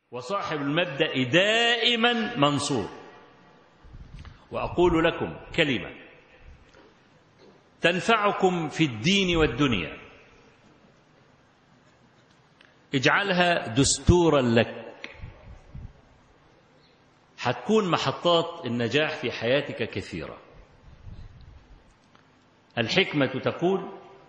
وصاحب المبدأ دائما منصور وأقول لكم كلمة تنفعكم في الدين والدنيا اجعلها دستورا لك هتكون محطات النجاح في حياتك كثيرة الحكمة تقول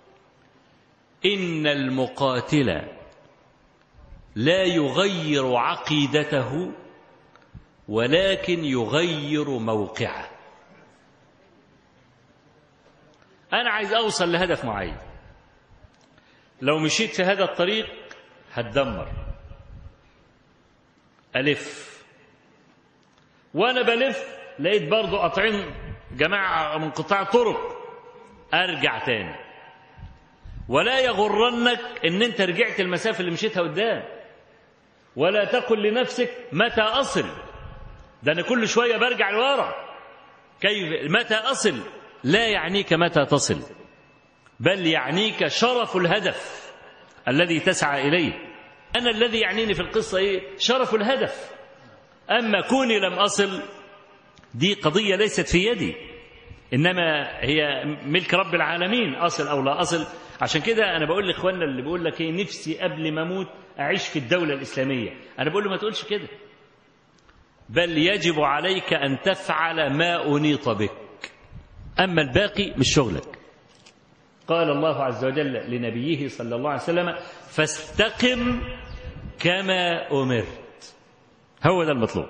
إن المقاتل لا يغير عقيدته ولكن يغير موقعه أنا عايز أوصل لهدف معين لو مشيت في هذا الطريق هتدمر ألف وأنا بلف لقيت برضو قاطعين جماعة من قطاع طرق أرجع تاني ولا يغرنك إن أنت رجعت المسافة اللي مشيتها قدام ولا تقل لنفسك متى أصل ده أنا كل شوية برجع لورا كيف متى أصل لا يعنيك متى تصل بل يعنيك شرف الهدف الذي تسعى إليه أنا الذي يعنيني في القصة إيه؟ شرف الهدف أما كوني لم أصل دي قضية ليست في يدي إنما هي ملك رب العالمين أصل أو لا أصل عشان كده أنا بقول لإخواننا اللي بيقول لك إيه نفسي قبل ما أموت أعيش في الدولة الإسلامية أنا بقول له ما تقولش كده بل يجب عليك أن تفعل ما أنيط بك أما الباقي مش شغلك قال الله عز وجل لنبيه صلى الله عليه وسلم فاستقم كما أمرت هو ده المطلوب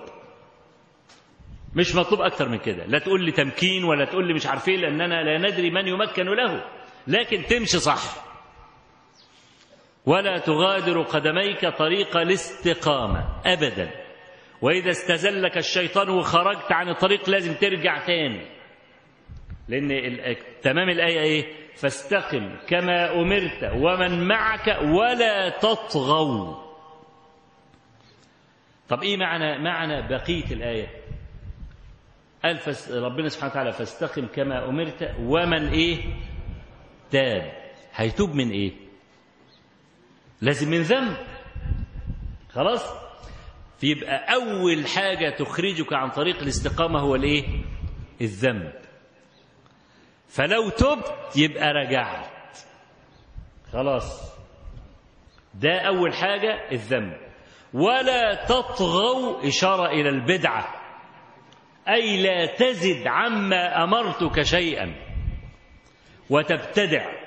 مش مطلوب أكتر من كده لا تقول لي تمكين ولا تقول لي مش عارفين لأننا لا ندري من يمكن له لكن تمشي صح ولا تغادر قدميك طريق الاستقامة أبدا وإذا استزلك الشيطان وخرجت عن الطريق لازم ترجع تاني لأن تمام الآية إيه فاستقم كما أمرت ومن معك ولا تطغوا طب إيه معنى معنى بقية الآية قال فس ربنا سبحانه وتعالى فاستقم كما أمرت ومن إيه تاب هيتوب من إيه لازم من ذنب خلاص فيبقى أول حاجة تخرجك عن طريق الاستقامة هو الإيه الذنب فلو تبت يبقى رجعت خلاص ده أول حاجة الذنب ولا تطغوا إشارة إلى البدعة أي لا تزد عما أمرتك شيئا وتبتدع